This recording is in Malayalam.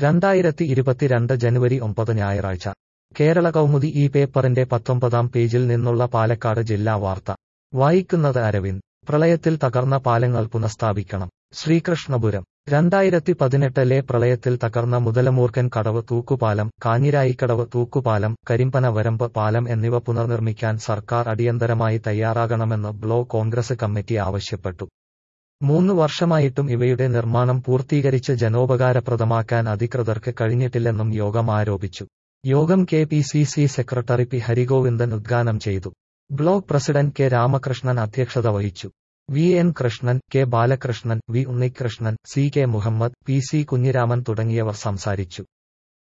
രണ്ടായിരത്തി ഇരുപത്തിരണ്ട് ജനുവരി ഒമ്പത് ഞായറാഴ്ച കേരള കൗമുദി ഈ പേപ്പറിന്റെ പത്തൊമ്പതാം പേജിൽ നിന്നുള്ള പാലക്കാട് ജില്ലാ വാർത്ത വായിക്കുന്നത് അരവിന്ദ് പ്രളയത്തിൽ തകർന്ന പാലങ്ങൾ പുനഃസ്ഥാപിക്കണം ശ്രീകൃഷ്ണപുരം രണ്ടായിരത്തി പതിനെട്ടിലെ പ്രളയത്തിൽ തകർന്ന മുതലമൂർക്കൻ കടവ് തൂക്കുപാലം കാഞ്ഞിരായിക്കടവ് തൂക്കുപാലം കരിമ്പന വരമ്പ് പാലം എന്നിവ പുനർനിർമ്മിക്കാൻ സർക്കാർ അടിയന്തരമായി തയ്യാറാകണമെന്ന് ബ്ലോക്ക് കോൺഗ്രസ് കമ്മിറ്റി ആവശ്യപ്പെട്ടു മൂന്ന് വർഷമായിട്ടും ഇവയുടെ നിർമ്മാണം പൂർത്തീകരിച്ച് ജനോപകാരപ്രദമാക്കാൻ അധികൃതർക്ക് കഴിഞ്ഞിട്ടില്ലെന്നും യോഗം ആരോപിച്ചു യോഗം K P C C secretary P Harigovindan ഉദ്ഘാടനം ചെയ്തു ബ്ലോക്ക് പ്രസിഡന്റ് കെ രാമകൃഷ്ണൻ അധ്യക്ഷത വഹിച്ചു V N Krishnan K Balakrishnan V Unnikrishnan C K Muhammad P C Kunhiraman തുടങ്ങിയവർ സംസാരിച്ചു